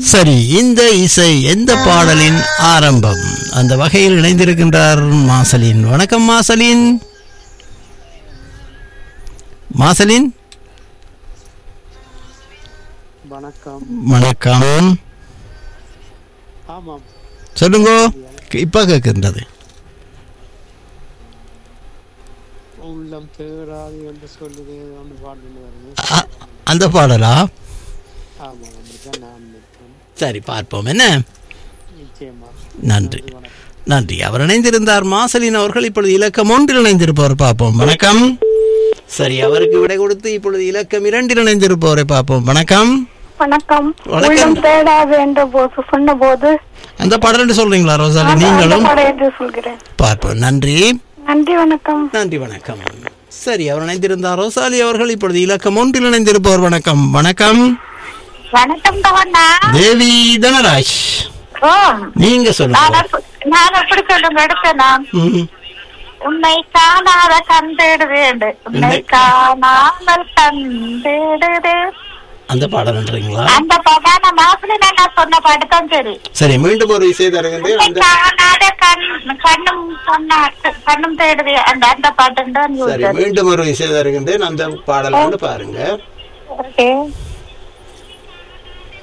சரி இந்த இசை எந்த பாடலின் ஆரம்பம் அந்த வகையில் இணைந்திருக்கின்றார் மாசலின் வணக்கம் மாசலின் மாசலின் வணக்கம் வணக்கம் ஆமாம் சொல்லுங்க இப்ப கேட்கின்றது உள்ளம் தேடாது என்று சொல்லுது அந்த பாடல் வருது அ- அந்த பாடலா ஆமாம் அப்படிதான் நான் நினைக்கிறேன் சரி பார்ப்போம் என்ன நிச்சயமா நன்றி வணக்கம் நன்றி அவர் இணைந்திருந்தார் மாசலின் அவர்கள் இப்பொழுது இலக்கம் ஒன்றில் இணைந்திருப்பவர் பார்ப்போம் வணக்கம் சரி அவருக்கு விடை கொடுத்து இப்பொழுது இலக்கம் இரண்டில் இணைந்திருப்பவரை பார்ப்போம் வணக்கம் வணக்கம் வணக்கம். உள்ளம் தேடாது என்ற போது சொன்ன போது அந்த பாடல் என்று சொல்றீங்களா ரோசாலி அந்த நீங்களும் படம் என்று சொல்கிறேன் பார்ப்போம் நன்றி நன்றி வணக்கம் நன்றி வணக்கம் சரி அவர் இணைந்திருந்தார் ரோசாலி அவர்கள் இப்பொழுது இலக்கம் ஒன்றில் இணைந்திருப்பவர் வணக்கம் வணக்கம் வணக்கம் கவர்னா தேவி தனராஜ் ஓ நீங்க நான் சொல்லுங்க அப்ப- நான் எப்படி சொல்லுங்க எடுத்தேன் நான் ம். உன்னை காணாத கண்டிடுவேன் உன்னை இல்லை. காணாமல் கண்டிடுது அந்த பாடல்ன்றீங்களா அந்த பதான மாசுல நான் சொன்ன பாட்டு தான் சரி சரி மீண்டும் ஒரு இசை தருகின்றேன் உன்னை அந்த காணாத கண் கண்ணும் சொன்னா கண்ணும் தேடுது அந்த அந்த பாட்டு தான் சரி மீண்டும் ஒரு இசை தருகின்றேன் அந்த பாடல் வந்து பாருங்க ஓகே